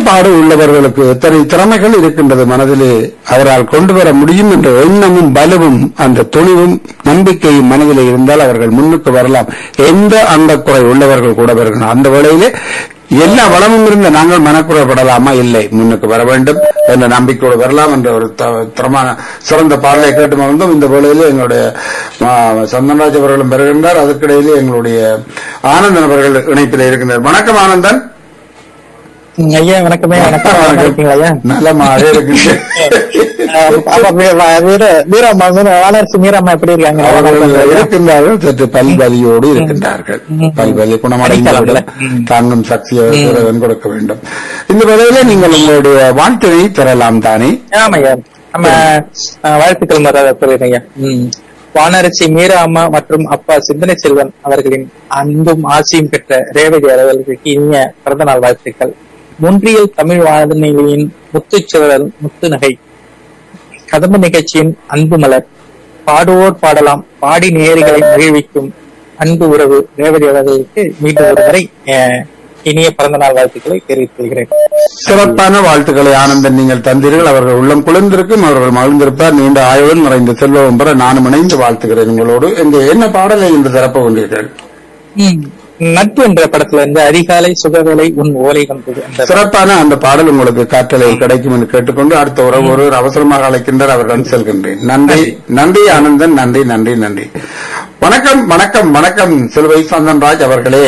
செயல்பாடு உள்ளவர்களுக்கு எத்தனை திறமைகள் இருக்கின்றது மனதிலே அவரால் கொண்டு வர முடியும் என்ற எண்ணமும் பலமும் அந்த துணிவும் நம்பிக்கையும் மனதிலே இருந்தால் அவர்கள் முன்னுக்கு வரலாம் எந்த அங்கக்குறை உள்ளவர்கள் கூட வருகிறார் அந்த வேளையிலே எல்லா வளமும் இருந்த நாங்கள் மனக்குறைப்படலாமா இல்லை முன்னுக்கு வர வேண்டும் என்ற நம்பிக்கையோடு வரலாம் என்ற ஒரு த- தரமான சிறந்த பாடலை கேட்டு மகிழ்ந்தோம் இந்த வேளையிலே எங்களுடைய ஆ, சந்தன்ராஜ் அவர்களும் வருகின்றார் அதுக்கிடையிலே எங்களுடைய ஆனந்தன் அவர்கள் இணைப்பில் இருக்கின்றார் வணக்கம் ஆனந்தன் ம், ஐயா வணக்கமே வணக்கம் நல்லா இருக்கீங்களா ஐயா நலமாக இருக்கின்றேன் அஹ் அப்ப வீ- வ- வீர வீரம்மா மீர வானரசு மீரம்மா எப்படி இருக்காங்க அவர்கள் இருக்கின்றார்கள் சற்று பல்வலியோடு இருக்கின்றார்கள் பல்வலி குணமடைந்தவுடன் தாங்கும் சக்தியை இறைவன் கொடுக்க வேண்டும் இந்த வேளையில நீங்கள் உங்களுடைய வாழ்க்கையை பெறலாம் தானே ஆமா ஐயா நம்ம அஹ், வாழ்த்துக்கள் மறாத சொல்லிடுறேன் ஐயா ம். வானரசி மீரா அம்மா மற்றும் அப்பா சிந்தனை செல்வன் அவர்களின் அன்பும் ஆசையும் பெற்ற ரேவதி அவர்களுக்கு இனிய பிறந்த நாள் வாழ்த்துக்கள் முன்றியல் தமிழ் வானொலியின் முத்துச்சுவரல் முத்து நகை கதம்பு நிகழ்ச்சியின் அன்பு மலர் பாடுவோர் பாடலாம் பாடி நேயர்களை மகிழ்விக்கும் அன்பு உறவு ரேவதி அவர்களுக்கு மீண்டும் ஒரு முறை அஹ், இனிய பிறந்த நாள் வாழ்த்துக்களை தெரிவித்துக் கொள்கிறேன் சிறப்பான வாழ்த்துக்களை ஆனந்தன் நீங்கள் தந்தீர்கள் அவர்கள் உள்ளம் குளிர்ந்திருக்கும் அவர்கள் மகிழ்ந்திருப்பார் நீண்ட ஆயுள் நிறைந்த செல்வம் பெற நானும் இணைந்து வாழ்த்துகிறேன் உங்களோடு இந்த என்ன பாடலை இன்று தரப்ப கொண்டீர்கள் நட்பு என்ற படத்துல இருந்து அதிகாலை சுகவேளை உன் ஓலை வந்தது அந்த சிறப்பான அந்த பாடல் உங்களுக்கு காற்றலை கிடைக்கும் என்று கேட்டுக்கொண்டு அடுத்த உறவு ஒருவர் அவசரமாக அழைக்கின்றார் அவரிடம் செல்கின்றேன் நன்றி நன்றி ஆனந்தன் நன்றி நன்றி நன்றி வணக்கம் வணக்கம் வணக்கம் சிலுவை சந்தன்ராஜ் அவர்களே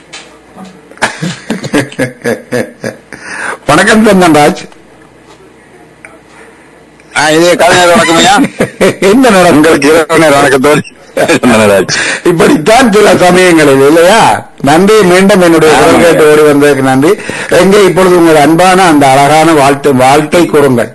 வணக்கம் சந்தன்ராஜ் இது கலைஞர் வணக்கம் ஐயா என்ன நடக்கும் உங்களுக்கு இரவு நேர வணக்கத்தோடு நல்லதாச்சு. இப்படித்தான் சில சமயங்களில் இல்லையா நன்றி மீண்டும் என்னுடைய குரல் ஆமாங்க. கேட்டு ஓடி வந்ததுக்கு நன்றி எங்கே இப்பொழுது உங்கள் அன்பான அந்த அழகான வாழ்த்து வாழ்த்தை கூறுங்கள்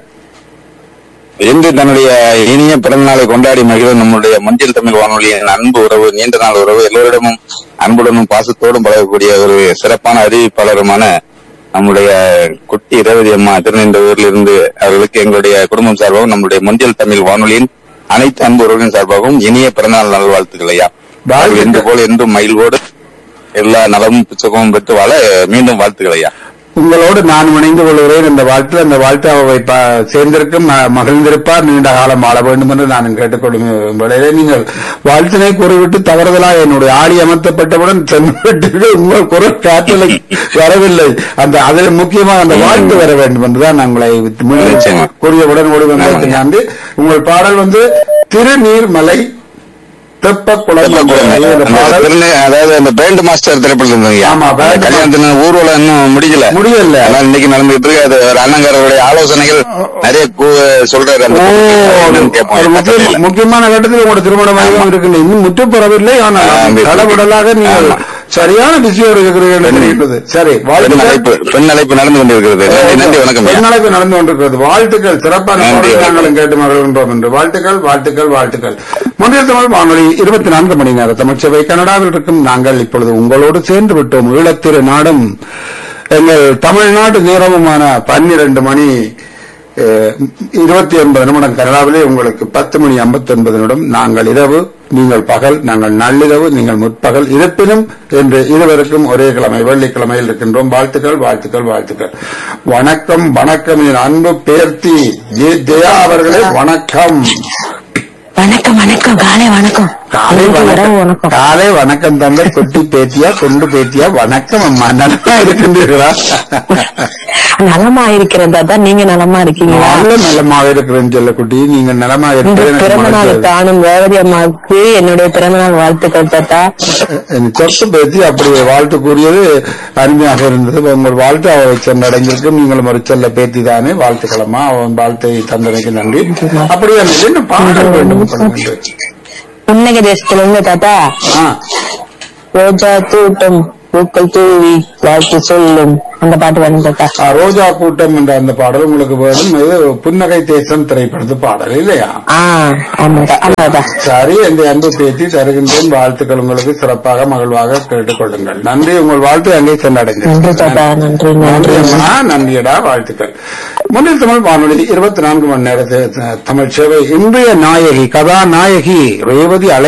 இன்று தன்னுடைய இனிய பிறந்தநாளை கொண்டாடி மகிழும் நம்முடைய மஞ்சள் தமிழ் வானொலியின் அன்பு உறவு நீண்ட நாள் உறவு எல்லோரிடமும் அன்புடனும் பாசத்தோடும் பழகக்கூடிய ஒரு சிறப்பான அறிவிப்பாளருமான நம்முடைய குட்டி ரேவதி அம்மா திருநெல்வேலியில் இருந்து அவர்களுக்கு எங்களுடைய குடும்பம் சார்பாகவும் நம்முடைய மஞ்சள் தமிழ் வானொலியின் அனைத்து அன்பு உறவுகளின் சார்பாகவும் இனிய பிறந்தநாள் நல்வாழ்த்துக்கள் ஐயா வாழ்த்துக்கள். என்று போல என்றும் மகிழ்வோடு எல்லா நலமும் புச்சகமும் பெற்று வாழ மீண்டும் வாழ்த்துக்கள் ஐயா உங்களோடு நான் இணைந்து கொள்கிறேன் இந்த வாழ்த்து அந்த வாழ்த்து அவை ப- சேர்ந்திருக்கும் ம- மகிழ்ந்திருப்பார் நீண்ட காலம் வாழ வேண்டும் என்று நான் கேட்டுக்கொள்ளும் வேளையிலே நீங்கள் வாழ்த்தினை கூறிவிட்டு தவறுதலா என்னுடைய ஆடி அமர்த்தப்பட்டவுடன் சென்றுவிட்டீர்கள் உங்கள் குரல் காற்றலை வரவில்லை அந்த அதில் முக்கியமாக அந்த வாழ்த்து வர வேண்டும் என்றுதான் நான் உங்களை மீண்டும் நிச்சயமா. கூறியவுடன் ஓடி வந்ததற்கு ஆமாங்க. நன்றி உங்கள் பாடல் வந்து திருநீர்மலை தெப்ப குளம் இந்த பாடல் திருநெ- அதாவது அந்த பேண்ட் மாஸ்டர் திரைப்படம் இருந்தது ஆமா, band கல்யாணத்துல ஊர்வலம் இன்னும் முடியல முடியல. ஆனா இன்னைக்கு நடந்துட்டு இருக்கு அது ஒரு அண்ணங்காரருடைய ஆலோசனைகள் நிறைய கூ- சொல்றாரு அந்த ஓ, என்னன்னு கேட்போம். ஒரு முக்கிய- பக்கத்துல. முக்கியமான கட்டத்தில் உங்களோட திருமணமாக இருக்கு இன்னும் முற்றுப்பெறவில்லை ஆனால் ஆ, அந்த- தடபுடலாக நீங்கள் ஆமா. சரியான பிஸியோடு இருக்கிறீர்கள் என்று தெரிகிறது. சரி பெண் வாழ்த்துக்கள் அழைப்பு பெண் அழைப்பு நடந்து கொண்டிருக்கிறது நன்றி நன்றி வணக்கம் ஐயா. பெண்ணழைப்பு நடந்து கொண்டிருக்கிறது வாழ்த்துக்கள் சிறப்பான நன்றி, பாடலை வணக்கம். நாங்களும் கேட்டு மகிழ்கின்றோம் என்று வாழ்த்துக்கள் வாழ்த்துக்கள் வாழ்த்துக்கள் முந்தைய தமிழ் வானொலி இருபத்தி நான்கு மணி நேர தமிழ்ச்சபை கனடாவில் இருக்கும் நாங்கள் இப்பொழுது உங்களோடு சேர்ந்து விட்டோம் ஈழத்திரு நாடும் எங்கள் தமிழ்நாடு நேரமுமான பன்னிரண்டு மணி இருபத்தி ஒன்பது நிமிடம் கனடாவிலே உங்களுக்கு பத்து மணி ஐம்பத்தி ஒன்பது நிமிடம் நாங்கள் இரவு நீங்கள் பகல் நாங்கள் நள்ளிரவு நீங்கள் முற்பகல் இருப்பினும் என்று இருவருக்கும் ஒரே கிழமை வெள்ளிக்கிழமையில் இருக்கின்றோம் வாழ்த்துக்கள் வாழ்த்துக்கள் வாழ்த்துக்கள் வணக்கம் வணக்கம் என் அன்பு பேர்த்தி ஜே ஜெயா அவர்களே வணக்கம் வணக்கம் வணக்கம் காலை வணக்கம் காலை இரவு வணக்கம் வணக்கம் காலை வணக்கம் தந்தை குட்டி பேத்தியா கொண்டு பேத்தியா வணக்கம் அம்மா நல்லா இருக்கின்றீர்களா நலமா இருக்கிறதா தான் நீங்க நலமா இருக்கீங்களா நல்ல நலமாக இருக்கிறேன் செல்லக்குட்டி நீங்கள் நலமாக இந்த இருக்கிறேன் எனக்கு பிறந்த நாள் மகிழ்ச்சி. காணும் ரேவதி அம்மாவுக்கு என்னுடைய பிறந்த நாள் வாழ்த்துக்கள் தாத்தா என் சொத்து பேசி அப்படி வாழ்த்து கூறியது அருமையாக இருந்தது உங்கள் வாழ்த்து அவரை சென்றடைந்திருக்கும் நீங்களும் ஒரு செல்ல பேத்தி தானே வாழ்த்துக்களமா அவன் வாழ்த்தை தந்தனைக்கு நன்றி அப்படியே அந்த என்ன பாடல் வேண்டும் உங்களுக்கு? புன்னகை தேசத்துல இருந்து தாத்தா ஆ, ரோஜா தூட்டம் பூக்கள் தூவி வாழ்த்து சொல்லும் அந்த பாட்டு வேணும் தாத்தா ஆ, ரோஜா கூட்டம் என்ற அந்த பாடல் உங்களுக்கு வேணும் இது புன்னகை தேசம் திரைப்படத்து பாடல் இல்லையா ஆ ஆமா ஆமாதா சரி இந்த அன்பு பேத்தி தருகின்றேன் வாழ்த்துக்கள் உங்களுக்கு சிறப்பாக மகிழ்வாக கேட்டுக்கொள்ளுங்கள் நன்றி உங்கள் வாழ்த்து அங்கே நன்றி தாத்தா சென்றடைந்தது நன்றி நன்றி நன்றி அம்மா நன்றியடா வாழ்த்துக்கள் முன்னில் தமிழ் வானொலி இருபத்தி நான்கு மணி நேர த- தமிழ் சேவை இன்றைய நாயகி கதாநாயகி ரேவதி